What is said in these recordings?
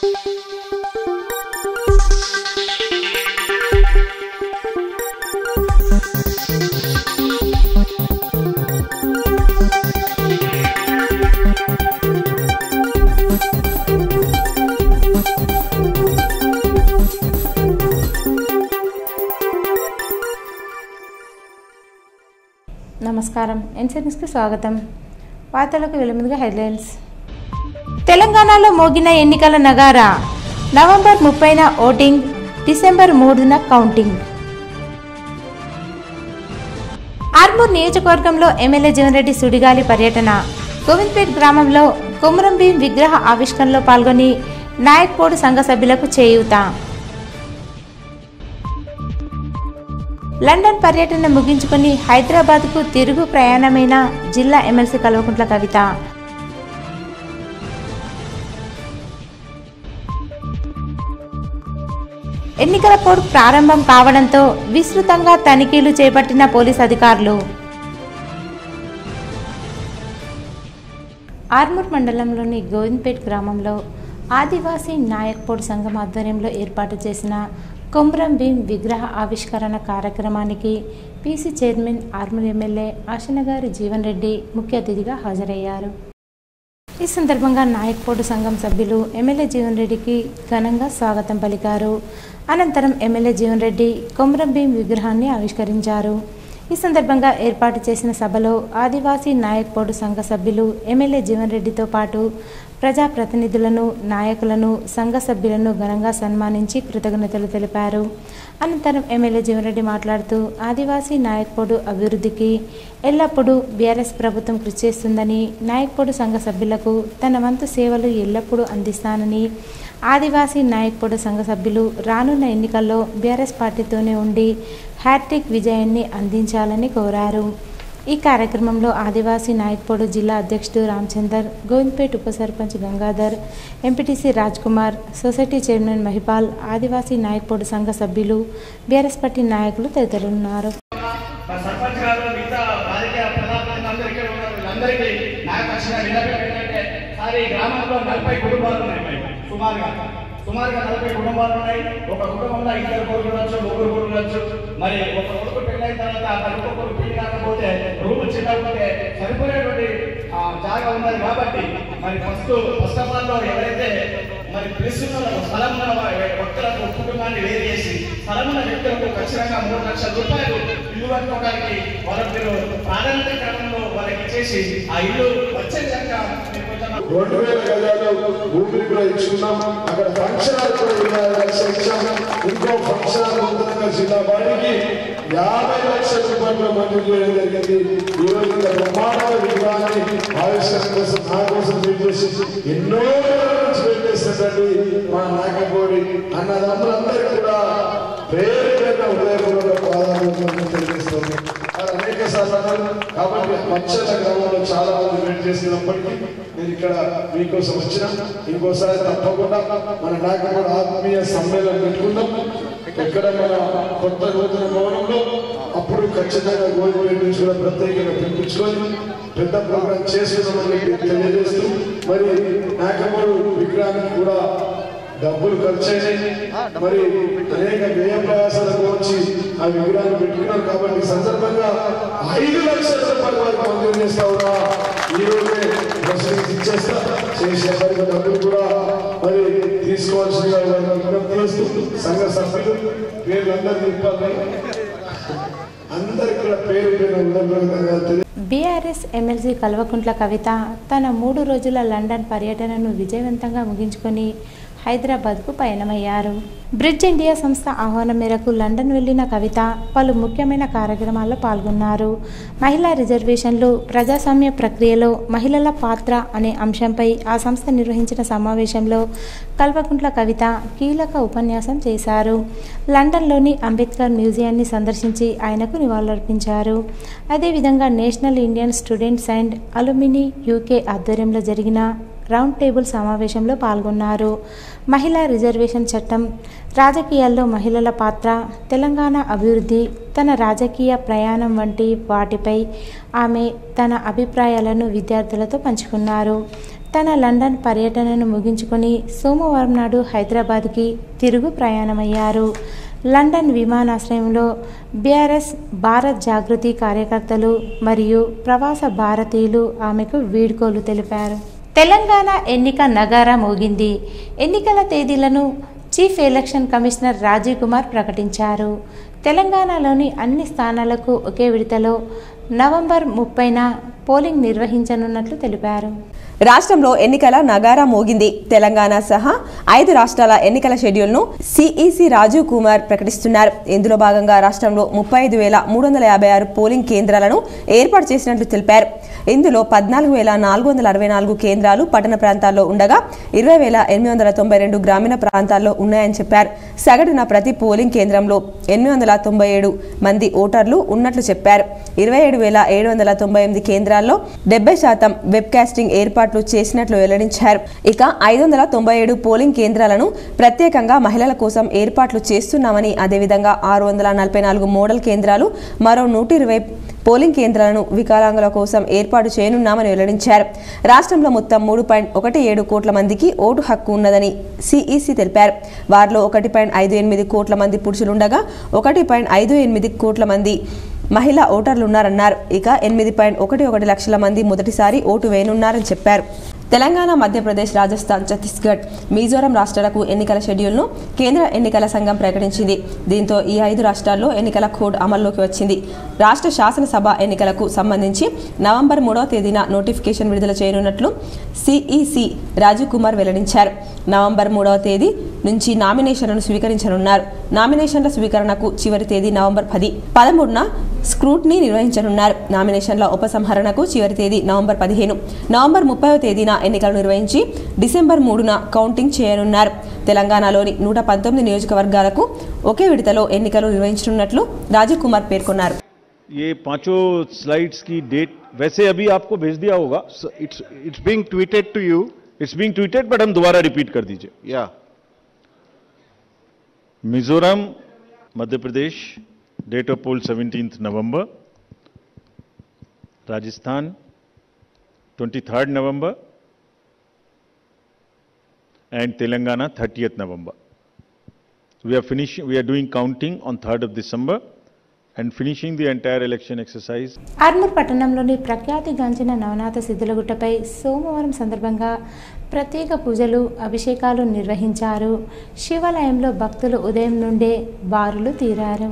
నమస్కారం ఎన్సెన్స్కి స్వాగతం వార్తలకు వెలుముగా హెడ్లైన్స్ తెలంగాణలో మోగిన ఎన్నికల నగారా నవంబర్ ముప్పైన ఓటింగ్ డిసెంబర్ మూడున కౌంటింగ్ ఆర్మూర్ నియోజకవర్గంలో ఎమ్మెల్యే జీవన్రెడ్డి సుడిగాలి పర్యటన గోవింద్పేట్ గ్రామంలో కొమురం భీం విగ్రహ ఆవిష్కరణలో పాల్గొని నాయక్పోడు సంఘ సభ్యులకు చేయూత లండన్ పర్యటన ముగించుకుని హైదరాబాద్కు తిరుగు ప్రయాణమైన జిల్లా ఎమ్మెల్సీ కల్వకుంట్ల కవిత ఎన్నికల పోరు ప్రారంభం కావడంతో విస్తృతంగా తనిఖీలు చేపట్టిన పోలీస్ అధికారులు ఆర్మూర్ మండలంలోని గోవింద్పేట్ గ్రామంలో ఆదివాసీ నాయక్పోడ్ సంఘం ఆధ్వర్యంలో ఏర్పాటు చేసిన కొమ్రం భీం విగ్రహ ఆవిష్కరణ కార్యక్రమానికి PC chairman Armoor MLA Ashannagari Jeevan Reddy ముఖ్య అతిథిగా హాజరయ్యారు ఈ సందర్భంగా నాయక్పోడు సంఘం సభ్యులు ఎమ్మెల్యే జీవన్ రెడ్డికి ఘనంగా స్వాగతం పలికారు అనంతరం ఎమ్మెల్యే జీవన్ రెడ్డి కొమరం భీం విగ్రహాన్ని ఆవిష్కరించారు ఈ సందర్భంగా ఏర్పాటు చేసిన సభలో ఆదివాసీ నాయక్పోడు సంఘ సభ్యులు ఎమ్మెల్యే జీవన్ రెడ్డితో పాటు ప్రజాప్రతినిధులను నాయకులను సంఘ సభ్యులను ఘనంగా సన్మానించి కృతజ్ఞతలు తెలిపారు అనంతరం ఎమ్మెల్యే జీవన్రెడ్డి మాట్లాడుతూ ఆదివాసీ నాయక్పోడు అభివృద్ధికి ఎల్లప్పుడూ బీఆర్ఎస్ ప్రభుత్వం కృషి చేస్తుందని నాయక్పోడు సంఘ సభ్యులకు తన వంతు సేవలు ఎల్లప్పుడూ అందిస్తానని ఆదివాసీ నాయక్పోడు సంఘ సభ్యులు రానున్న ఎన్నికల్లో బీఆర్ఎస్ పార్టీతోనే ఉండి హ్యాట్రిక్ విజయాన్ని అందించాలని కోరారు ఈ కార్యక్రమంలో ఆదివాసీ నాయక్పోడు జిల్లా అధ్యక్షుడు రామచందర్ గోవింద్పేట్ ఉప sarpanch Gangadhar MPTC Raj Kumar society chairman Mahipal Adivasi Naikpodu సంఘ సభ్యులు బీఆర్ఎస్ పార్టీ నాయకులు తదితరులున్నారు మా సర్పంచ్ గారు మిగతా రాజకీయ ప్రధాన అందరూ ఇక్కడ ఉన్నారు వీళ్ళందరికీ నాకు వచ్చిన విన్నపం ఏంటంటే సార్ ఈ గ్రామంలో నలభై కుటుంబాలు ఉన్నాయి మరి, సుమారుగా సుమారుగా నలభై కుటుంబాలు ఉన్నాయి ఒక కుటుంబంలో ఇద్దరు కొడుకులు ఉండొచ్చు ముగ్గురు కొడుకులు ఉండొచ్చు మరి ఒక కొడుకు పెళ్ళైన తర్వాత ఆ ఇంకో కొడుకు పెళ్లి కాకపోతే రూమ్ చిన్నకపోతే సరిపోయేటువంటి ఆ, జాగా ఉన్నది కాబట్టి మరి ఫస్ట్ ఫస్ట్ ఆఫ్ ఆల్ లో ఎవరైతే మరి పిలుస్తున్న స్థలం ఉన్న వా- వ్యక్తులకు కుటుంబాన్ని వేరు చేసి స్థలం ఉన్న వ్యక్తులకు ఖచ్చితంగా మూడు లక్షల రూపాయలు ఇల్లు కట్టుకోవడానికి వాళ్ళకి మీరు ప్రాధాన్యత క్రమంలో వాళ్ళకి ఇచ్చేసి ఆ ఇల్లు వచ్చే విధంగా మీరు కొంచెం రెండు వేల గజాలు భూమిని కూడా ఇచ్చుకున్నాం అక్కడ ఫంక్షన్ హాల్ కూడా ఇరవై ఐదు లక్షలు ఇచ్చాం ఇంకో ఫంక్షన్ హాల్ నూతనంగా జిల్లా వారికి యాభై లక్షల రూపాయలు మంజూరు చేయడం జరిగింది ఈ రోజు ఇంత బ్రహ్మాండమైన విగ్రహాన్ని ఆవిష్కరణ కోసం నా కోసం వెయిట్ చేసి ఎన్నో రోజుల నుంచి వెయిట్ చేసినటువంటి మా నాయకపోడి అన్నదమ్ములందరికీ కూడా పేరు పేరున హృదయపూర్వక ప్రాధాన్యత తెలియజేస్తుంది వారు అనేక సార్లు అన్నారు కాబట్టి మచ్చల గ్రామంలో చాలా మంది వెయిట్ చేసినప్పటికీ నేను ఇక్కడ మీకోసం వచ్చిన ఇంకోసారి తప్పకుండా మన నాయకుడు ఆత్మీయ సమ్మేళనం పెట్టుకుందాం ఇక్కడ మన కొత్త నూతన భవనంలో అప్పుడు ఖచ్చితంగా గోల్డ్ నుంచి కూడా ప్రత్యేకంగా పిలిపించుకొని పెద్ద ప్రోగ్రాం చేస్తున్నామని చెప్పి తెలియజేస్తూ మరి నాయకమూడు విగ్రహానికి కూడా డబ్బులు ఖర్చు అయినాయి మరి అనేక వ్యయ ప్రయాసాలకు వచ్చి ఆ విగ్రహాన్ని పెట్టుకున్నారు కాబట్టి ఈ సందర్భంగా ఐదు లక్షల రూపాయల వరకు మంజూరు చేస్తా ఉన్నా ఈ రోజే ప్రొసీడింగ్స్ ఇచ్చేస్తా చేసే వారికి డబ్బులు కూడా మరి తీసుకోవాల్సిందిగా వారిని విజ్ఞప్తి చేస్తూ సంఘ సభ్యులు పేర్లందరూ చెప్పాలి అందరికీ కూడా పేరు పేరు ఉండగా తెలియ బీఆర్ఎస్ ఎమ్మెల్సీ కల్వకుంట్ల కవిత తన మూడు రోజుల లండన్ పర్యటనను విజయవంతంగా ముగించుకొని హైదరాబాద్కు పయనమయ్యారు బ్రిడ్జ్ ఇండియా సంస్థ ఆహ్వానం మేరకు లండన్ వెళ్లిన కవిత పలు ముఖ్యమైన కార్యక్రమాల్లో పాల్గొన్నారు మహిళా రిజర్వేషన్లు ప్రజాస్వామ్య ప్రక్రియలో మహిళల పాత్ర అనే అంశంపై ఆ సంస్థ నిర్వహించిన సమావేశంలో కల్వకుంట్ల కవిత కీలక ఉపన్యాసం చేశారు లండన్లోని అంబేద్కర్ మ్యూజియాన్ని సందర్శించి ఆయనకు నివాళులర్పించారు అదేవిధంగా national Indian students and alumni UK ఆధ్వర్యంలో జరిగిన రౌండ్ టేబుల్ సమావేశంలో పాల్గొన్నారు మహిళా రిజర్వేషన్ చట్టం రాజకీయాల్లో మహిళల పాత్ర తెలంగాణ అభివృద్ధి తన రాజకీయ ప్రయాణం వంటి వాటిపై ఆమె తన అభిప్రాయాలను విద్యార్థులతో పంచుకున్నారు తన లండన్ పర్యటనను ముగించుకొని సోమవారం నాడు హైదరాబాద్కి తిరుగు ప్రయాణమయ్యారు లండన్ విమానాశ్రయంలో బీఆర్ఎస్ భారత్ జాగృతి కార్యకర్తలు మరియు ప్రవాస భారతీయులు ఆమెకు వీడ్కోలు తెలిపారు తెలంగాణ ఎన్నిక నగారా మోగింది ఎన్నికల తేదీలను chief election commissioner Rajiv Kumar ప్రకటించారు తెలంగాణలోని అన్ని స్థానాలకు ఒకే విడతలో నవంబర్ ముప్పైన పోలింగ్ నిర్వహించనున్నట్లు తెలిపారు రాష్ట్రంలో ఎన్నికల నగారా మోగింది తెలంగాణ సహా ఐదు రాష్ట్రాల ఎన్నికల షెడ్యూల్ను సిఈసి రాజీవ్ కుమార్ ప్రకటిస్తున్నారు ఇందులో భాగంగా రాష్ట్రంలో ముప్పై ఐదు వేల మూడు వందల యాభై ఆరు పోలింగ్ కేంద్రాలను ఏర్పాటు చేసినట్లు తెలిపారు ఇందులో పద్నాలుగు వేల నాలుగు వందల అరవై నాలుగు కేంద్రాలు పట్టణ ప్రాంతాల్లో ఉండగా ఇరవై వేల ఎనిమిది వందల తొంభై రెండు గ్రామీణ ప్రాంతాల్లో ఉన్నాయని చెప్పారు సగటున ప్రతి పోలింగ్ కేంద్రంలో ఎనిమిది వందల తొంభై ఏడు మంది ఓటర్లు ఉన్నట్లు చెప్పారు ఇరవై ఏడు వేల ఏడు వందల తొంభై ఎనిమిది కేంద్రాల్లో డెబ్బై శాతం వెబ్ కాస్టింగ్ ఏర్పాట్లు చేసినట్లు వెల్లడించారు ఇక ఐదు వందల తొంభై ఏడు పోలింగ్ కేంద్రాలను ప్రత్యేకంగా మహిళల కోసం ఏర్పాట్లు చేస్తున్నామని అదేవిధంగా ఆరు వందల నలభై నాలుగు మోడల్ కేంద్రాలు మరో నూట ఇరవై పోలింగ్ కేంద్రాలను వికలాంగుల కోసం ఏర్పాటు చేయనున్నామని వెల్లడించారు రాష్ట్రంలో మొత్తం మూడు పాయింట్ ఒకటి ఏడు కోట్ల మందికి ఓటు హక్కు ఉన్నదని సిఈసి తెలిపారు వారిలో ఒకటి పాయింట్ ఐదు ఎనిమిది కోట్ల మంది పురుషులుండగా ఒకటి పాయింట్ ఐదు ఎనిమిది కోట్ల మంది మహిళా ఓటర్లు ఉన్నారన్నారు ఇక ఎనిమిది పాయింట్ ఒకటి ఒకటి లక్షల మంది మొదటిసారి ఓటు వేయనున్నారని చెప్పారు తెలంగాణ మధ్యప్రదేశ్ రాజస్థాన్ ఛత్తీస్గఢ్ మిజోరం రాష్ట్రాలకు ఎన్నికల షెడ్యూల్ను కేంద్ర ఎన్నికల సంఘం ప్రకటించింది దీంతో ఈ ఐదు రాష్ట్రాల్లో ఎన్నికల కోడ్ అమల్లోకి వచ్చింది రాష్ట్ర శాసనసభ ఎన్నికలకు సంబంధించి నవంబర్ మూడవ తేదీన నోటిఫికేషన్ విడుదల చేయనున్నట్లు సిఈసి రాజీవ్ కుమార్ వెల్లడించారు నవంబర్ మూడవ తేదీ నుంచి నామినేషన్లను స్వీకరించనున్నారు నామినేషన్ల స్వీకరణకు చివరి తేదీ నవంబర్ పది పదమూడున స్క్రూట్నీ నిర్వహించనున్నారు నామినేషన్ల ఉపసంహరణకు చివరి తేదీ నవంబర్ పదిహేను నవంబర్ ముప్పైవ తేదీన ఎన్నికలు నిర్వహించి డిసెంబర్ మూడున కౌంటింగ్ చేయనున్నారు తెలంగాణలోని నూట పంతొమ్మిది నియోజకవర్గాలకు ఒకే విడతలో ఎన్నికలు నిర్వహించనున్నట్లు రాజీవ్ కుమార్ పేర్కొన్నారు ये पांचों स्लाइड्स की डेट वैसे अभी आपको भेज दिया होगा It's it's being tweeted to you. It's being tweeted but हम दोबारा रिपीट कर दीजिए Yeah. Mizoram Madhya Pradesh date of poll 17th November Rajasthan 23rd November and telangana 30th november we are finishing we are doing counting on 3rd of december and finishing the entire election exercise Armoor పట్టణంలోని ప్రఖ్యాతిగాంచిన నవనాథ సిద్ధులగుట్టపై సోమవారం సందర్భంగా ప్రత్యేక పూజలు అభిషేకాలు నిర్వహించారు శివాలయంలో భక్తులు ఉదయం నుండే బారులు తీరారు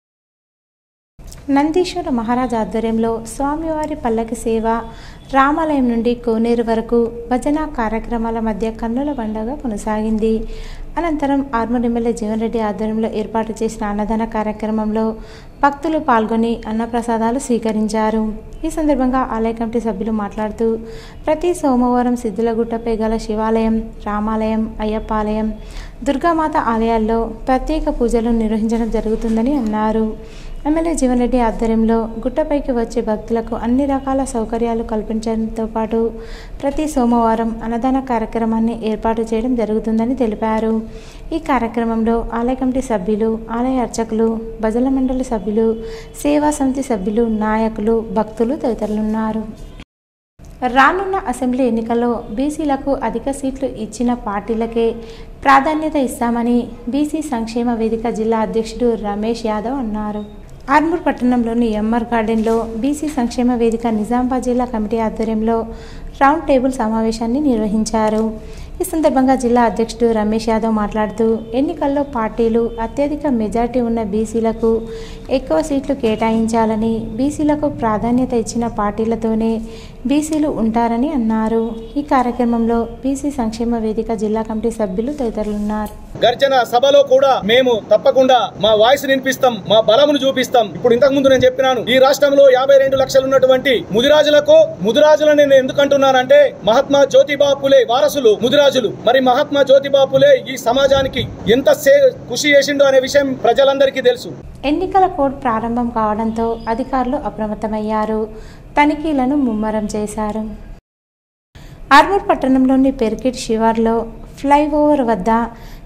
నందీశ్వర మహారాజ్ ఆధ్వర్యంలో స్వామివారి పల్లకి సేవ రామాలయం నుండి కోనేరు వరకు భజన కార్యక్రమాల మధ్య కన్నుల పండుగ కొనసాగింది అనంతరం ఆర్మూర్ ఎమ్మెల్యే జీవన్ రెడ్డి ఆధ్వర్యంలో ఏర్పాటు చేసిన అన్నదాన కార్యక్రమంలో భక్తులు పాల్గొని అన్నప్రసాదాలు స్వీకరించారు ఈ సందర్భంగా ఆలయ కమిటీ సభ్యులు మాట్లాడుతూ ప్రతి సోమవారం సిద్ధులగుట్టపై గల శివాలయం రామాలయం అయ్యప్పాలయం దుర్గామాత ఆలయాల్లో ప్రత్యేక పూజలు నిర్వహించడం జరుగుతుందని అన్నారు ఎమ్మెల్యే జీవన్ రెడ్డి ఆధ్వర్యంలో గుట్టపైకి వచ్చే భక్తులకు అన్ని రకాల సౌకర్యాలు కల్పించడంతో పాటు ప్రతి సోమవారం అన్నదాన కార్యక్రమాన్ని ఏర్పాటు చేయడం జరుగుతుందని తెలిపారు ఈ కార్యక్రమంలో ఆలయ కమిటీ సభ్యులు ఆలయ అర్చకులు భజన మండలి సభ్యులు సేవా సమితి సభ్యులు నాయకులు భక్తులు తదితరులున్నారు రానున్న అసెంబ్లీ ఎన్నికల్లో బీసీలకు అధిక సీట్లు ఇచ్చిన పార్టీలకే ప్రాధాన్యత ఇస్తామని బీసీ సంక్షేమ వేదిక జిల్లా అధ్యక్షుడు రమేష్ యాదవ్ అన్నారు ఆర్మూర్ పట్టణంలోని ఎంఆర్ గార్డెన్లో బీసీ సంక్షేమ వేదిక నిజామాబాద్ జిల్లా కమిటీ ఆధ్వర్యంలో రౌండ్ టేబుల్ సమావేశాన్ని నిర్వహించారు ఈ సందర్భంగా జిల్లా అధ్యక్షుడు రమేష్ యాదవ్ మాట్లాడుతూ ఎన్నికల్లో పార్టీలు అత్యధిక మెజార్టీ ఉన్న బీసీలకు ఎక్కువ సీట్లు కేటాయించాలని బీసీలకు ప్రాధాన్యత ఇచ్చిన పార్టీలతోనే బీసీలు ఉంటారని అన్నారు ఈ కార్యక్రమంలో బీసీ సంక్షేమ వేదిక జిల్లా కమిటీ సభ్యులు తదితరులున్నారు గర్జన సభలో కూడా మేము తప్పకుండా మా వాయిస్ వినిపిస్తాం మా బలమును చూపిస్తాం ఇప్పుడు ఇంతకు ముందు నేను చెప్పినాను ఈ రాష్ట్రంలో యాభై రెండు లక్షలు ఉన్నటువంటి ముదిరాజులకు ముదిరాజులని నేను ఎందుకు అంటున్నానంటే మహాత్మా జ్యోతిబా పులే వారసులు ముదిరాజులు మరి మహాత్మా జ్యోతిబా పులే ఈ సమాజానికి ఎంత సే- కృషి చేసిండో అనే విషయం ప్రజలందరికీ తెలుసు ఎన్నికల కోడ్ ప్రారంభం కావడంతో అధికారులు అప్రమత్తమయ్యారు తనిఖీలను ముమ్మరం చేశారు ఆర్మూర్ పట్టణంలోని పెర్కిట్ శివార్లో ఫ్లైఓవర్ వద్ద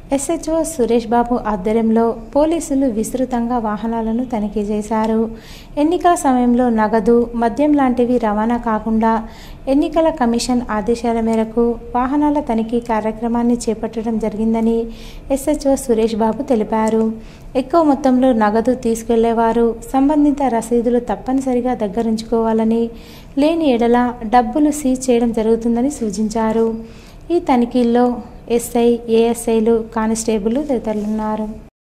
ఎస్హెచ్ఓ సురేష్ బాబు ఆధ్వర్యంలో పోలీసులు విస్తృతంగా వాహనాలను తనిఖీ చేశారు ఎన్నికల సమయంలో నగదు మద్యం లాంటివి రవాణా కాకుండా ఎన్నికల కమిషన్ ఆదేశాల మేరకు వాహనాల తనిఖీ కార్యక్రమాన్ని చేపట్టడం జరిగిందని ఎస్హెచ్ఓ సురేష్ బాబు తెలిపారు ఎక్కువ మొత్తంలో నగదు తీసుకెళ్లేవారు సంబంధిత రసీదులు తప్పనిసరిగా దగ్గరుంచుకోవాలని లేని ఎడల డబ్బులు సీజ్ చేయడం జరుగుతుందని సూచించారు ఈ తనిఖీల్లో ఎస్ఐ ఏఎస్ఐలు కానిస్టేబుల్ తదితరులున్నారు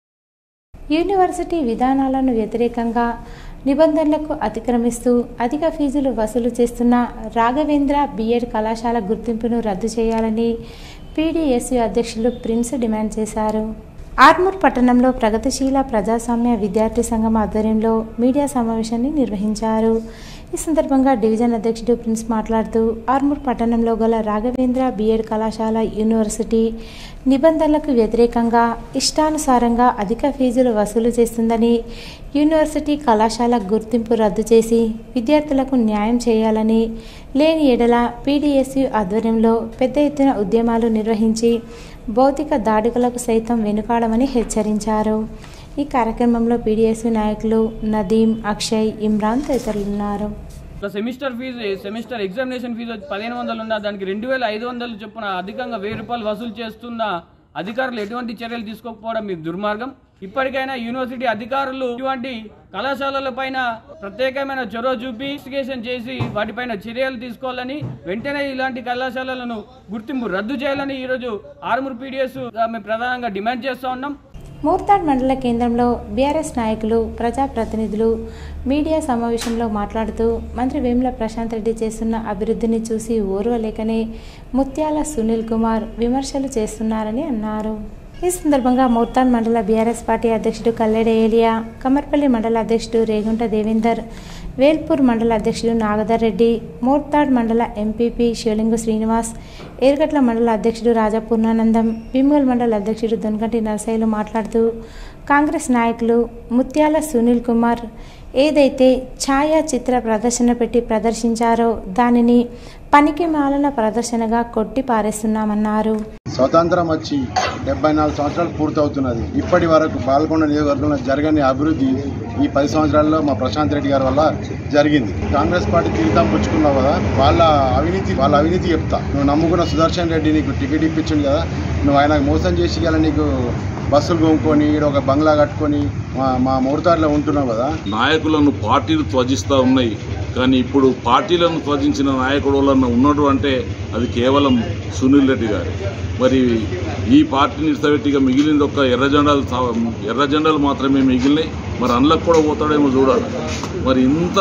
యూనివర్సిటీ విధానాలను వ్యతిరేకంగా నిబంధనలకు అతిక్రమిస్తూ అధిక ఫీజులు వసూలు చేస్తున్న రాఘవేంద్ర బిఎడ్ కళాశాల గుర్తింపును రద్దు చేయాలని పీడీఎస్యు అధ్యక్షులు ప్రిన్స్ డిమాండ్ చేశారు ఆర్మూర్ పట్టణంలో ప్రగతిశీల ప్రజాస్వామ్య విద్యార్థి సంఘం ఆధ్వర్యంలో మీడియా సమావేశాన్ని నిర్వహించారు ఈ సందర్భంగా డివిజన్ అధ్యక్షుడు ప్రిన్స్ మాట్లాడుతూ ఆర్మూర్ పట్టణంలో గల రాఘవేంద్ర బిఎడ్ కళాశాల యూనివర్సిటీ నిబంధనలకు వ్యతిరేకంగా ఇష్టానుసారంగా అధిక ఫీజులు వసూలు చేస్తుందని యూనివర్సిటీ కళాశాల గుర్తింపు రద్దు చేసి విద్యార్థులకు న్యాయం చేయాలని లేని ఎడల పీడీఎస్యు ఆధ్వర్యంలో పెద్ద ఎత్తున ఉద్యమాలు నిర్వహించి భౌతిక దాడులకు సైతం వెనుకాడమని హెచ్చరించారు ఈ కార్యక్రమంలో పీడీఎస్యు నాయకులు నదీం అక్షయ్ ఇమ్రాన్ తదితరులున్నారు ఒక semester fee semester examination fee వచ్చి పదిహేను వందలు ఉన్న దానికి రెండు వేల ఐదు వందలు చొప్పున అధికంగా వెయ్యి రూపాయలు వసూలు చేస్తున్న అధికారులు ఎటువంటి చర్యలు తీసుకోకపోవడం మీ దుర్మార్గం ఇప్పటికైనా యూనివర్సిటీ అధికారులు ఇటువంటి కళాశాలల పైన ప్రత్యేకమైన చొరవ చూపి ఇన్వెస్టిగేషన్ చేసి వాటిపైన చర్యలు తీసుకోవాలని వెంటనే ఇలాంటి కళాశాలలను గుర్తింపు రద్దు చేయాలని ఈరోజు ఆర్మూర్ పీడిఎస్ మేము ప్రధానంగా డిమాండ్ చేస్తూ ఉన్నాం మూర్తాడ్ మండల కేంద్రంలో బీఆర్ఎస్ నాయకులు ప్రజాప్రతినిధులు మీడియా సమావేశంలో మాట్లాడుతూ మంత్రి వేముల ప్రశాంత్ రెడ్డి చేస్తున్న అభివృద్ధిని చూసి ఓర్వలేకనే ముత్యాల సునీల్ కుమార్ విమర్శలు చేస్తున్నారని అన్నారు ఈ సందర్భంగా మోర్తాన్ మండల బీఆర్ఎస్ పార్టీ అధ్యక్షుడు కల్లెడ ఏలియా కమర్పల్లి మండల అధ్యక్షుడు రేగుంట దేవేందర్ వేల్పూర్ మండల అధ్యక్షుడు నాగదర్ రెడ్డి మోర్తాడ్ మండల ఎంపీపీ శివలింగు శ్రీనివాస్ ఏర్గట్ల మండల అధ్యక్షుడు రాజా పూర్ణానందం భీమ్గల్ మండల అధ్యక్షుడు దొనకంటి నరసయ్యలు మాట్లాడుతూ కాంగ్రెస్ నాయకులు ముత్యాల సునీల్ కుమార్ ఏదైతే ఛాయాచిత్ర ప్రదర్శన పెట్టి ప్రదర్శించారో దానిని పనికి మాలల ప్రదర్శనగా కొట్టి పారేస్తున్నామన్నారు స్వతంత్రం వచ్చి డెబ్బై నాలుగు సంవత్సరాలు పూర్తవుతున్నది ఇప్పటి వరకు పాల్గొండ నియోజకవర్గంలో జరగని అభివృద్ధి ఈ పది సంవత్సరాల్లో మా ప్రశాంత్ రెడ్డి గారి వల్ల జరిగింది కాంగ్రెస్ పార్టీ తీర్థం పుచ్చుకున్నావు కదా వాళ్ళ అవినీతి వాళ్ళ అవినీతి చెప్తా నువ్వు నమ్ముకున్న సుదర్శన్ రెడ్డి నీకు టికెట్ ఇప్పించింది కదా నువ్వు ఆయనకు మోసం చేసి గల నీకు బస్సులు కొనుక్కొని ఈడ ఒక బంగ్లా కట్టుకొని మా మా మోర్తార్లో ఉంటున్నావు కదా నాయకులను పార్టీలు త్వజిస్తూ ఉన్నాయి కానీ ఇప్పుడు పార్టీలను త్వజించిన నాయకుడు వలన ఉన్నాడు అంటే అది కేవలం సునీల్ రెడ్డి గారు మరి ఈ పార్టీని ఇష్టపెట్టిగా మిగిలింది ఒక ఎర్ర జెండాలు సా- ఎర్ర జెండాలు మాత్రమే మిగిలినాయి మరి అందులోకి కూడా పోతాడేమో చూడాలి మరి ఇంత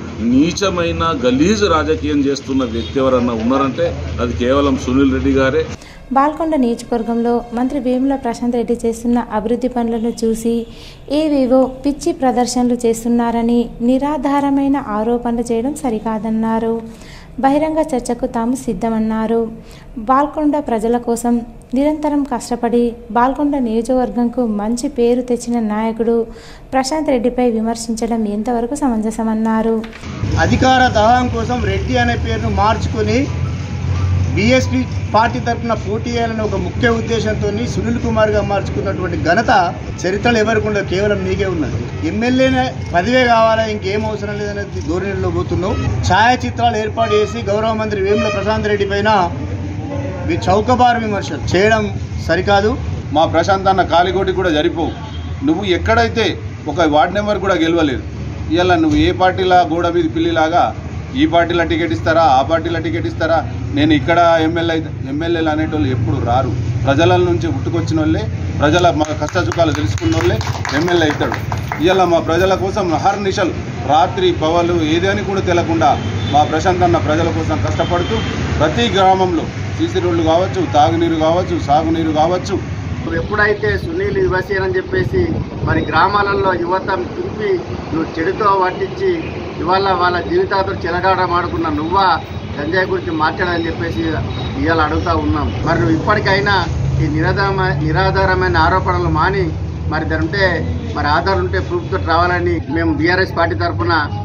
నీచమైన గలీజు రాజకీయం చేస్తున్న వ్యక్తి ఎవరన్నా ఉన్నారంటే అది కేవలం సునీల్ రెడ్డి గారే బాల్కొండ నియోజకవర్గంలో మంత్రి వేముల ప్రశాంత్ రెడ్డి చేస్తున్న అభివృద్ధి పనులను చూసి ఏవేవో పిచ్చి ప్రదర్శనలు చేస్తున్నారని నిరాధారమైన ఆరోపణలు చేయడం సరికాదన్నారు బహిరంగ చర్చకు తాము సిద్ధమన్నారు బాల్కొండ ప్రజల కోసం నిరంతరం కష్టపడి బాల్కొండ నియోజకవర్గంకు మంచి పేరు తెచ్చిన నాయకుడు ప్రశాంత్ రెడ్డిపై విమర్శించడం ఎంతవరకు సమంజసమన్నారు అధికార దాహం కోసం రెడ్డి అనే పేరును మార్చుకొని బీఎస్పీ పార్టీ తరఫున పోటీ చేయాలని ఒక ముఖ్య ఉద్దేశంతో సునీల్ కుమార్గా మార్చుకున్నటువంటి ఘనత చరిత్రలో ఎవరికి ఉండదు కేవలం నీకే ఉన్నది ఎమ్మెల్యేనే పదవే కావాలా ఇంకేం అవసరం లేదనేది ధోరణిలో పోతున్నావు ఛాయాచిత్రాలు ఏర్పాటు చేసి గౌరవ మంత్రి వేముల ప్రశాంత్ రెడ్డి పైన మీ చౌకబారు విమర్శలు చేయడం సరికాదు మా ప్రశాంత్ అన్న కాలిగోటి కూడా జరిపోవు నువ్వు ఎక్కడైతే ఒక వార్డ్ నెంబర్ కూడా గెలవలేదు ఇవాళ నువ్వు ఏ పార్టీలా గోడ మీద పిల్లిలాగా ఈ పార్టీలో టికెట్ ఇస్తారా ఆ పార్టీలో టికెట్ ఇస్తారా నేను ఇక్కడ ఎమ్మెల్యే ఎమ్మెల్యేలు అనేటోళ్ళు ఎప్పుడు రారు ప్రజల నుంచి పుట్టుకొచ్చిన వాళ్ళే ప్రజల మా కష్ట సుఖాలు తెలుసుకున్న వాళ్ళే ఎమ్మెల్యే అవుతాడు ఇవాళ మా ప్రజల కోసం నిశలు రాత్రి పవలు ఏదని కూడా తెలకుండా మా ప్రశాంత్ అన్న ప్రజల కోసం కష్టపడుతూ ప్రతి గ్రామంలో సీసీ రోడ్లు కావచ్చు తాగునీరు కావచ్చు సాగునీరు కావచ్చు నువ్వు ఎప్పుడైతే సునీల్ యువసేన అని చెప్పేసి మరి గ్రామాలలో యువత తిప్పి నువ్వు చెడుతో పట్టించి ఇవాళ వాళ్ళ జీవితాలతో చెలగాటమాడుకున్న నువ్వా గంజాయి గురించి మాట్లాడని చెప్పేసి ఇవాళ అడుగుతా ఉన్నాం మరి నువ్వు ఇప్పటికైనా ఈ నిరాధారమ నిరాధారమైన ఆరోపణలు మాని మరి దాని ఉంటే మరి ఆధార్ ఉంటే ప్రూఫ్ తోటి రావాలని మేము బీఆర్ఎస్ పార్టీ తరఫున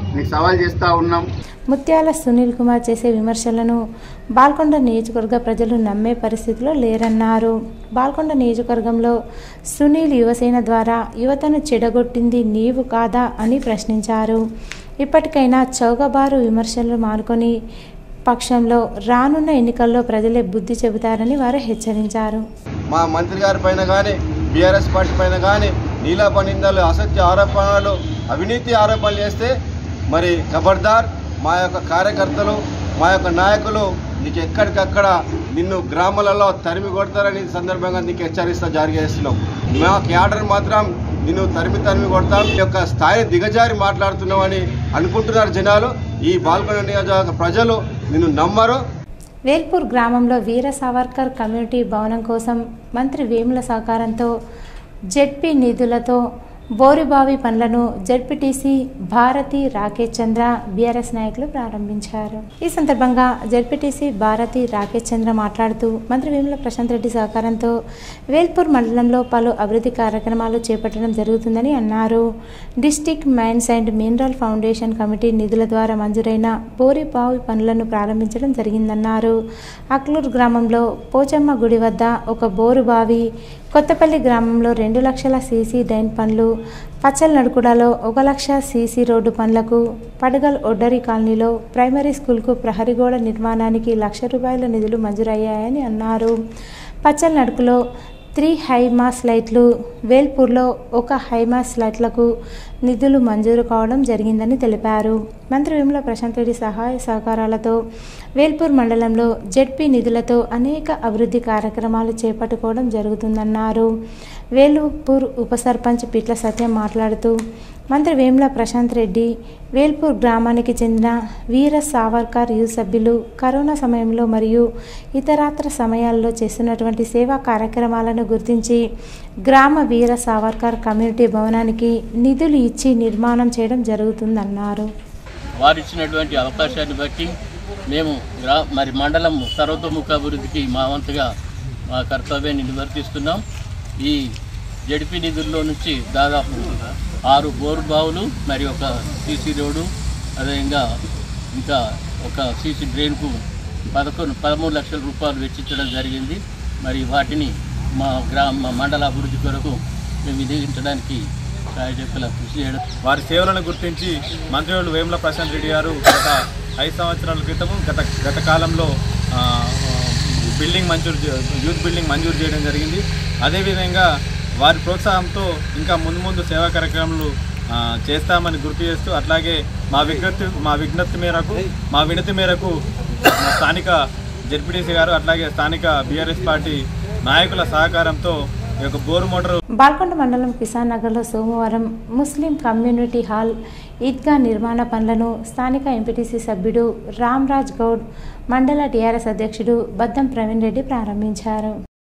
నీకు సవాల్ చేస్తూ ఉన్నాం ముత్యాల సునీల్ కుమార్ చేసే విమర్శలను బాల్కొండ నియోజకవర్గ ప్రజలు నమ్మే పరిస్థితిలో లేరన్నారు బాల్కొండ నియోజకవర్గంలో సునీల్ యువసేన ద్వారా యువతను చెడగొట్టింది నీవు కాదా అని ప్రశ్నించారు ఇప్పటికైనా చౌకబారు విమర్శలు మానుకొని పక్షంలో రానున్న ఎన్నికల్లో ప్రజలే బుద్ధి చెబుతారని వారు హెచ్చరించారు మా మంత్రి గారి పైన కానీ బీఆర్ఎస్ పార్టీ పైన కానీ నీలాప నిందలు అసత్య ఆరోపణలు అవినీతి ఆరోపణలు చేస్తే మరి ఖబర్దార్ మా యొక్క కార్యకర్తలు మా యొక్క నాయకులు నీకు ఎక్కడికక్కడ నిన్ను గ్రామాలలో తరిమి కొడతారని ఈ సందర్భంగా నీకు హెచ్చరిస్తా జారీ చేస్తున్నాం మా క్యాడర్ మాత్రం నిన్ను తరిమి తరిమి కొడతాం ఈ యొక్క స్థాయి దిగజారి మాట్లాడుతున్నామని అనుకుంటున్నారు జనాలు ఈ బాల్కొండ నియోజకవర్గ ప్రజలు నిన్ను నమ్మరు వేల్పూర్ గ్రామంలో వీర సావర్కర్ కమ్యూనిటీ భవనం కోసం మంత్రి వేముల సహకారంతో జెడ్పీ నిధులతో బోరుబావి పనులను జెడ్పీటీసీ భారతి రాకేష్ చంద్ర బీఆర్ఎస్ నాయకులు ప్రారంభించారు ఈ సందర్భంగా జెడ్పీటీసీ భారతి రాకేష్ చంద్ర మాట్లాడుతూ మంత్రి వేముల ప్రశాంత్ రెడ్డి సహకారంతో వేల్పూర్ మండలంలో పలు అభివృద్ధి కార్యక్రమాలు చేపట్టడం జరుగుతుందని అన్నారు district mines and mineral foundation committee నిధుల ద్వారా మంజూరైన బోరిబావి పనులను ప్రారంభించడం జరిగిందన్నారు అక్లూరు గ్రామంలో పోచమ్మ గుడి వద్ద ఒక బోరు బావి కొత్తపల్లి గ్రామంలో రెండు లక్షల సీసీ డైన్ పనులు పచ్చల్ నడుకుడలో ఒక లక్ష సీసీ రోడ్డు పనులకు పడగల్ ఒడ్డరి కాలనీలో ప్రైమరీ స్కూల్కు ప్రహరీ గోడ నిర్మాణానికి లక్ష రూపాయల నిధులు మంజూరయ్యాయని అన్నారు పచ్చల్ నడుకులో త్రీ హైమాస్ లైట్లు వేల్పూర్లో ఒక హైమాస్ లైట్లకు నిధులు మంజూరు కావడం జరిగిందని తెలిపారు మంత్రి వేముల ప్రశాంత్ రెడ్డి సహాయ సహకారాలతో వేల్పూర్ మండలంలో జెడ్పీ నిధులతో అనేక అభివృద్ధి కార్యక్రమాలు చేపట్టుకోవడం జరుగుతుందన్నారు వేలుపూర్ ఉప సర్పంచ్ పిట్ల సత్యం మాట్లాడుతూ మంత్రి వేముల ప్రశాంత్ రెడ్డి వేల్పూర్ గ్రామానికి చెందిన వీర సావర్కర్ యూత్ సభ్యులు కరోనా సమయంలో మరియు ఇతరాత్ర సమయాల్లో చేస్తున్నటువంటి సేవా కార్యక్రమాలను గుర్తించి గ్రామ వీర సావర్కర్ కమ్యూనిటీ భవనానికి నిధులు ఇచ్చి నిర్మాణం చేయడం జరుగుతుందన్నారు వారు ఇచ్చినటువంటి అవకాశాన్ని బట్టి మేము గ్రా మరి మండలం సర్వతోముఖాభివృద్ధికి మా వంతుగా మా కర్తవ్యాన్ని నిర్వర్తిస్తున్నాం ఈ జడిపి నిధుల్లో నుంచి దాదాపు ఆరు బోరు బావులు మరి ఒక సీసీ రోడ్డు అదేవిధంగా ఇంకా ఒక సీసీ డ్రైన్కు పదకొండు పదమూడు లక్షల రూపాయలు వెచ్చించడం జరిగింది మరి వాటిని మా గ్రామ మండల అభివృద్ధి కొరకు మేము వినియోగించడానికి సాయశక్తుల కృషి చేయడం వారి సేవలను గుర్తించి మంత్రివర్యులు వేముల ప్రశాంత్ రెడ్డి గారు గత ఐదు సంవత్సరాల క్రితం గత గత కాలంలో ఆ, బిల్డింగ్ మంజూరు చే- యూత్ బిల్డింగ్ మంజూరు చేయడం జరిగింది అదేవిధంగా వారి ప్రోత్సాహంతో ఇంకా ముందు ముందు సేవా కార్యక్రమాలు ఆ, చేస్తామని గుర్తు చేస్తూ అట్లాగే మా విజ్ఞప్తి మా విజ్ఞప్తి మేరకు మా వినతి మేరకు మా స్థానిక జెడ్పీటీసీ గారు అట్లాగే స్థానిక బీఆర్ఎస్ పార్టీ నాయకుల సహకారంతో ఈ యొక్క బోరు మోటార్ బాల్కొండ మండలం కిసాన్ నగర్లో సోమవారం ముస్లిం కమ్యూనిటీ హాల్ ఈద్గా నిర్మాణ పనులను స్థానిక ఎంపీటీసీ సభ్యుడు రామ్రాజ్ గౌడ్ మండల టీఆర్ఎస్ అధ్యక్షుడు బద్దం ప్రవీణ్ రెడ్డి ప్రారంభించారు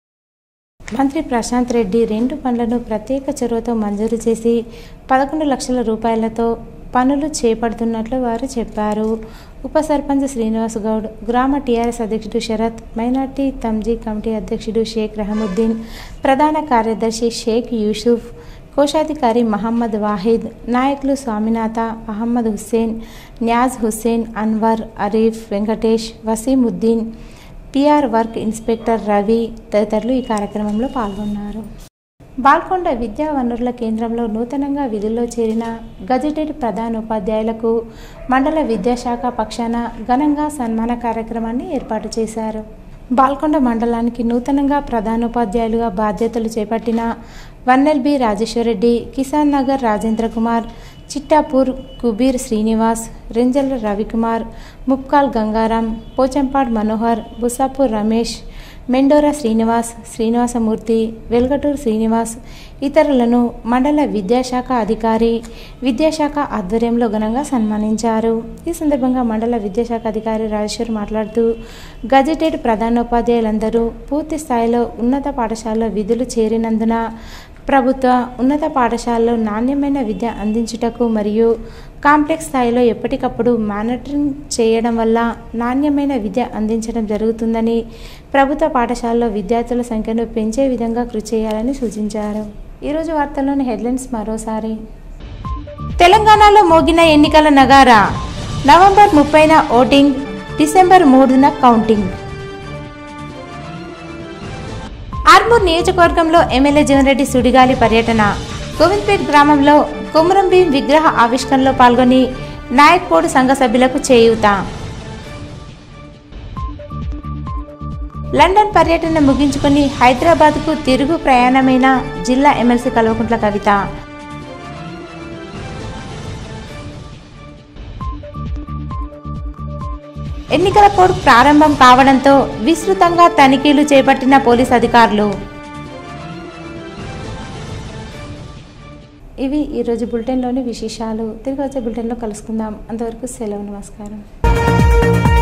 మంత్రి ప్రశాంత్ రెడ్డి రెండు పనులను ప్రత్యేక చొరవతో మంజూరు చేసి పదకొండు లక్షల రూపాయలతో పనులు చేపడుతున్నట్లు వారు చెప్పారు ఉప సర్పంచ్ శ్రీనివాస్ గౌడ్ గ్రామ టీఆర్ఎస్ అధ్యక్షుడు శరత్ మైనార్టీ తమ్జీ కమిటీ అధ్యక్షుడు షేక్ రహముద్దీన్ ప్రధాన కార్యదర్శి షేక్ యూసుఫ్ కోశాధికారి మహమ్మద్ వాహిద్ నాయకులు Swaminatha Ahmed Hussain Niyaz Hussain Anwar Arif Venkatesh Waseemuddin PR work inspector Ravi తదితరులు ఈ కార్యక్రమంలో పాల్గొన్నారు బాల్కొండ విద్యా వనరుల కేంద్రంలో నూతనంగా విధుల్లో చేరిన గజెటెడ్ ప్రధానోపాధ్యాయులకు మండల విద్యాశాఖ పక్షాన ఘనంగా సన్మాన కార్యక్రమాన్ని ఏర్పాటు చేశారు బాల్కొండ మండలానికి నూతనంగా ప్రధానోపాధ్యాయులుగా బాధ్యతలు చేపట్టిన వన్నెల్ బి రాజేశ్వరరెడ్డి కిసాన్ నగర్ రాజేంద్ర కుమార్ చిట్టాపూర్ కుబీర్ శ్రీనివాస్ రెంజల రవికుమార్ ముప్కాల్ గంగారాం పోచంపాడ్ మనోహర్ బుసాపూర్ రమేష్ మెండోరా శ్రీనివాస్ శ్రీనివాసమూర్తి వెల్గటూరు శ్రీనివాస్ ఇతరులను మండల విద్యాశాఖ అధికారి విద్యాశాఖ ఆధ్వర్యంలో ఘనంగా సన్మానించారు ఈ సందర్భంగా మండల విద్యాశాఖ అధికారి రాజేశ్వర్ మాట్లాడుతూ గజెటెడ్ ప్రధానోపాధ్యాయులందరూ పూర్తి స్థాయిలో ఉన్నత పాఠశాలలో విధులు చేరినందున ప్రభుత్వ ఉన్నత పాఠశాలలో నాణ్యమైన విద్య అందించుటకు మరియు కాంప్లెక్స్ స్థాయిలో ఎప్పటికప్పుడు మానిటరింగ్ చేయడం వల్ల నాణ్యమైన విద్య అందించడం జరుగుతుందని ప్రభుత్వ పాఠశాలలో విద్యార్థుల సంఖ్యను పెంచే విధంగా కృషి చేయాలని సూచించారు ఈరోజు వార్తల్లోని హెడ్లైన్స్ మరోసారి తెలంగాణలో మోగిన ఎన్నికల నగారా నవంబర్ ముప్పైన ఓటింగ్ డిసెంబర్ మూడున కౌంటింగ్ ఆర్మూర్ నియోజకవర్గంలో ఎమ్మెల్యే జీవన్రెడ్డి సుడిగాలి పర్యటన గోవింద్పేట్ గ్రామంలో కొమురం భీం విగ్రహ ఆవిష్కరణలో పాల్గొని నాయక్పోడు సంఘ సభ్యులకు చేయూత లండన్ పర్యటన ముగించుకొని హైదరాబాద్కు తిరుగు ప్రయాణమైన జిల్లా ఎమ్మెల్సీ కల్వకుంట్ల కవిత ఎన్నికల కోడ్ ప్రారంభం కావడంతో విస్తృతంగా తనిఖీలు చేపట్టిన పోలీస్ అధికారులు ఇవి ఈరోజు బులెటిన్లోని విశేషాలు తిరిగి వచ్చే బులెటిన్లో కలుసుకుందాం అంతవరకు సెలవు నమస్కారం